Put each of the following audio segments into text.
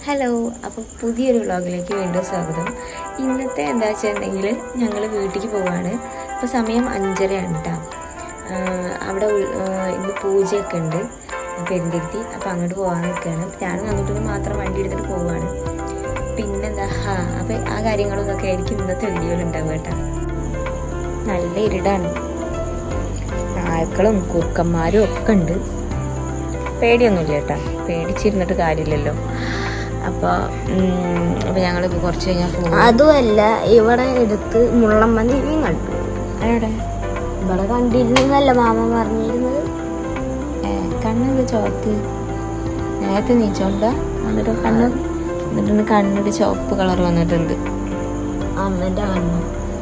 hello അപ്പോൾ പുതിയൊരു വ്ളോഗിലേക്ക് വീണ്ടും സ്വാഗതം ഇന്നത്തെ എന്താ വെച്ചിട്ടുണ്ടെങ്കിൽ ഞങ്ങൾ വീട്ടിലേക്ക് പോവാണ് ഇപ്പോൾ സമയം അഞ്ചരയാണ് കേട്ടോ അവിടെ ഉൾ- ആഹ് ഇന്ന് പൂജയൊക്കെ ഉണ്ട് പെരുന്തിരുത്തി അപ്പോൾ അങ്ങോട്ട് പോകാൻ നിൽക്കുകയാണ് ഞാൻ വന്നിട്ട് മാത്രം വണ്ടി എടുത്തിട്ട് പോവാണ് പിന്നെന്താ ആ അപ്പോൾ ആ കാര്യങ്ങളും ഇതൊക്കെ ആയിരിക്കും ഇന്നത്തെ വീഡിയോയിൽ ഉണ്ടാവുക കേട്ടോ നല്ല ഇരുടാണ് നായ്ക്കളും കുറുക്കന്മാരും ഒക്കെ ഉണ്ട് പേടിയൊന്നുമില്ല കേട്ടോ പേടിച്ചിരുന്നിട്ട് കാര്യമില്ലല്ലോ അപ്പോൾ അപ്പോൾ ഞങ്ങളിപ്പോൾ കുറച്ച് കഴിഞ്ഞാൽ പോകും അതുമല്ല ഇവിടെ എടുത്ത് മുള്ളമ്മന്തിരിയും കണ്ടു എവിടെ ഇവിടെ കണ്ടിരുന്നല്ല മാമ പറഞ്ഞിരുന്നത് ഏ കണ്ണെന്ത് ചോപ്പ് നേരത്തെ നീച്ചോണ്ട എന്നിട്ട് കണ്ണ് എന്നിട്ട് കണ്ണിട്ട് ചുവപ്പ് കളർ വന്നിട്ടുണ്ട് അമ്മന്റെ കണ്ണു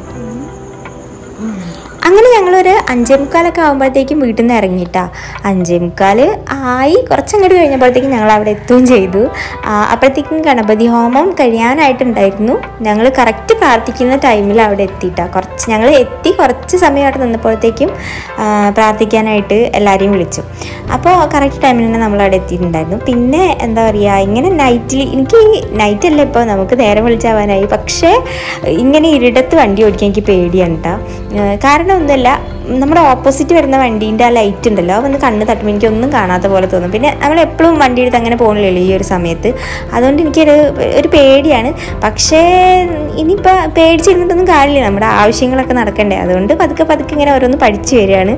അങ്ങനെ ഞങ്ങളൊരു അഞ്ചേ മുക്കാലൊക്കെ ആകുമ്പോഴത്തേക്കും വീട്ടിൽ നിന്ന് ഇറങ്ങിയിട്ടാ അഞ്ചേ മുക്കാൽ ആയി കുറച്ചങ്ങോട്ട് കഴിഞ്ഞപ്പോഴത്തേക്കും ഞങ്ങൾ അവിടെ എത്തുകയും ചെയ്തു ആ, അപ്പോഴത്തേക്കും ഗണപതി ഹോമം കഴിയാനായിട്ടുണ്ടായിരുന്നു ഞങ്ങൾ കറക്റ്റ് പ്രാർത്ഥിക്കുന്ന ടൈമിൽ അവിടെ എത്തിയിട്ടാ കുറച്ച് ഞങ്ങൾ എത്തി കുറച്ച് സമയം അവിടെ നിന്നപ്പോഴത്തേക്കും ആ, പ്രാർത്ഥിക്കാനായിട്ട് എല്ലാവരെയും വിളിച്ചു അപ്പോൾ കറക്റ്റ് ടൈമിൽ തന്നെ നമ്മൾ അവിടെ എത്തിയിട്ടുണ്ടായിരുന്നു പിന്നെ എന്താ പറയുക ഇങ്ങനെ നൈറ്റിൽ എനിക്ക് നൈറ്റ് അല്ല ഇപ്പോൾ നമുക്ക് നേരം വിളിച്ചാവാനായി പക്ഷേ ഇങ്ങനെ ഇരിടത്ത് വണ്ടി ഓടിക്കാൻ എനിക്ക് പേടിയാണ് കേട്ടോ കാരണം ഒന്നുമല്ല നമ്മുടെ ഓപ്പോസിറ്റ് വരുന്ന വണ്ടീൻ്റെ ആ ലൈറ്റ് ഉണ്ടല്ലോ അത് വന്ന് കണ്ണ് തട്ടുമ്പോൾ എനിക്ക് ഒന്നും കാണാത്ത പോലെ തോന്നും പിന്നെ നമ്മൾ എപ്പോഴും വണ്ടി എടുത്ത് അങ്ങനെ പോകണില്ലല്ലോ ഈ ഒരു സമയത്ത് അതുകൊണ്ട് എനിക്കൊരു ഒരു പേടിയാണ് പക്ഷേ ഇനിയിപ്പോൾ പേടിച്ചിരുന്നിട്ടൊന്നും കാര്യമില്ല നമ്മുടെ ആവശ്യങ്ങളൊക്കെ നടക്കണ്ടേ അതുകൊണ്ട് പതുക്കെ പതുക്കെ ഇങ്ങനെ ഓരോന്ന് പഠിച്ചു വരികയാണ്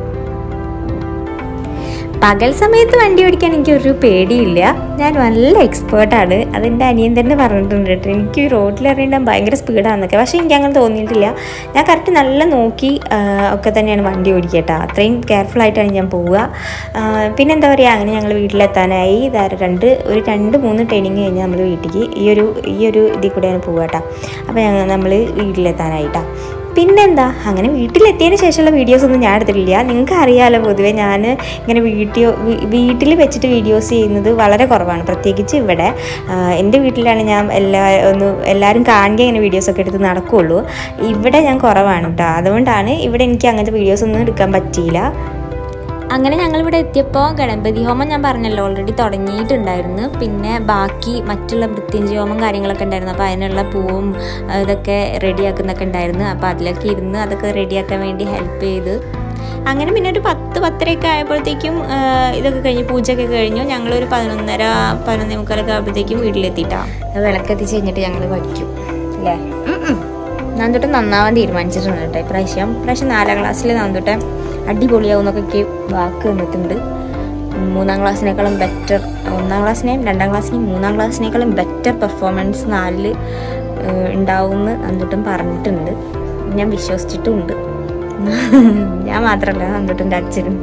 പകൽ സമയത്ത് വണ്ടി ഓടിക്കാൻ എനിക്കൊരു പേടിയില്ല ഞാൻ നല്ല എക്സ്പേർട്ടാണ് അതെൻ്റെ അനിയൻ തന്നെ പറഞ്ഞിട്ടുണ്ട് കേട്ടോ എനിക്ക് റോഡിൽ ഇറങ്ങിയാൽ ഭയങ്കര സ്പീഡാണെന്നൊക്കെ പക്ഷേ എനിക്ക് അങ്ങനെ തോന്നിയിട്ടില്ല ഞാൻ കറക്റ്റ് നല്ല നോക്കി ആ, ഒക്കെ തന്നെയാണ് വണ്ടി ഓടിക്കുക കേട്ടോ അത്രയും കെയർഫുൾ ആയിട്ടാണ് ഞാൻ പോവുക ആ, പിന്നെ എന്താ പറയുക അങ്ങനെ ഞങ്ങൾ വീട്ടിലെത്താനായി ഇതാ രണ്ട് ഒരു രണ്ട് മൂന്ന് ട്രെയിനിങ് കഴിഞ്ഞ് നമ്മൾ വീട്ടിലേക്ക് ഈ ഒരു ഈ ഒരു ഇതിൽ കൂടെയാണ് പോവുക കേട്ടോ അപ്പോൾ ഞങ്ങൾ നമ്മൾ വീട്ടിലെത്താനായിട്ടാ പിന്നെന്താ അങ്ങനെ വീട്ടിലെത്തിയതിന് ശേഷമുള്ള വീഡിയോസ് ഒന്നും ഞാൻ എടുത്തിട്ടില്ല നിങ്ങൾക്ക് അറിയാമല്ലോ പൊതുവെ ഞാൻ ഇങ്ങനെ വീഡിയോ വീട്ടിൽ വെച്ചിട്ട് വീഡിയോസ് ചെയ്യുന്നത് വളരെ കുറവാണ് പ്രത്യേകിച്ച് ഇവിടെ ആ, എൻ്റെ വീട്ടിലാണ് ഞാൻ എല്ലാ ഒന്ന് എല്ലാവരും കാണുക ഇങ്ങനെ വീഡിയോസൊക്കെ എടുത്ത് നടക്കുകയുള്ളൂ ഇവിടെ ഞാൻ കുറവാണ് കേട്ടോ അതുകൊണ്ടാണ് ഇവിടെ എനിക്ക് അങ്ങനത്തെ വീഡിയോസ് ഒന്നും എടുക്കാൻ പറ്റിയില്ല അങ്ങനെ ഞങ്ങൾ ഇവിടെ എത്തിയപ്പോൾ ഗണപതി ഹോമം ഞാൻ പറഞ്ഞല്ലോ ഓൾറെഡി തുടങ്ങിയിട്ടുണ്ടായിരുന്നു പിന്നെ ബാക്കി മറ്റുള്ള മൃത്യുഞ്ജയ ഹോമം കാര്യങ്ങളൊക്കെ ഉണ്ടായിരുന്നു അപ്പോൾ അതിനുള്ള പൂവും ആ, ഇതൊക്കെ റെഡിയാക്കുന്നൊക്കെ ഉണ്ടായിരുന്നു അപ്പോൾ അതിലൊക്കെ ഇരുന്ന് അതൊക്കെ റെഡിയാക്കാൻ വേണ്ടി ഹെൽപ്പ് ചെയ്ത് അങ്ങനെ പിന്നെ ഒരു പത്ത് പത്തരയൊക്കെ ആയപ്പോഴത്തേക്കും ആ, ഇതൊക്കെ കഴിഞ്ഞ് പൂജയൊക്കെ കഴിഞ്ഞു ഞങ്ങളൊരു പതിനൊന്നര പതിനൊന്നേ മുക്കാലൊക്കെ ആയപ്പോഴത്തേക്കും വീട്ടിലെത്തിയിട്ടാ വിളക്കെത്തിച്ച് കഴിഞ്ഞിട്ട് ഞങ്ങൾ വയ്ക്കും അല്ലേ നന്ദുട്ടൻ നന്നാവാൻ തീരുമാനിച്ചിട്ടുണ്ട് കേട്ടോ ഇപ്രാവശ്യം ഇപ്രാവശ്യം നാലാം ക്ലാസ്സിൽ നന്ദുട്ടൻ അടിപൊളിയാവും എന്നൊക്കെ എനിക്ക് വാക്ക് തന്നിട്ടുണ്ട് മൂന്നാം ക്ലാസ്സിനേക്കാളും ബെറ്റർ ഒന്നാം ക്ലാസ്സിനെയും രണ്ടാം ക്ലാസ്സിനെയും മൂന്നാം ക്ലാസ്സിനേക്കാളും ബെറ്റർ പെർഫോമൻസ് നാലില് ഉണ്ടാവുമെന്ന് നന്ദുട്ടൻ പറഞ്ഞിട്ടുണ്ട് ഞാൻ വിശ്വസിച്ചിട്ടുമുണ്ട് ഞാൻ മാത്രമല്ല നന്ദുട്ടൻ്റെ അച്ഛനും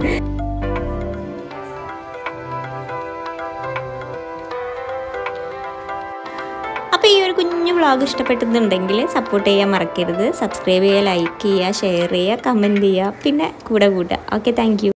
അപ്പോൾ ഈ ഒരു കുഞ്ഞു വ്ളോഗ് ഇഷ്ടപ്പെട്ടിട്ടുണ്ടെങ്കിൽ സപ്പോർട്ട് ചെയ്യാൻ മറക്കരുത് സബ്സ്ക്രൈബ് ചെയ്യുക ലൈക്ക് ചെയ്യുക ഷെയർ ചെയ്യുക കമൻറ്റ് ചെയ്യുക പിന്നെ കൂടെ കൂട്ടുക ഓക്കെ താങ്ക്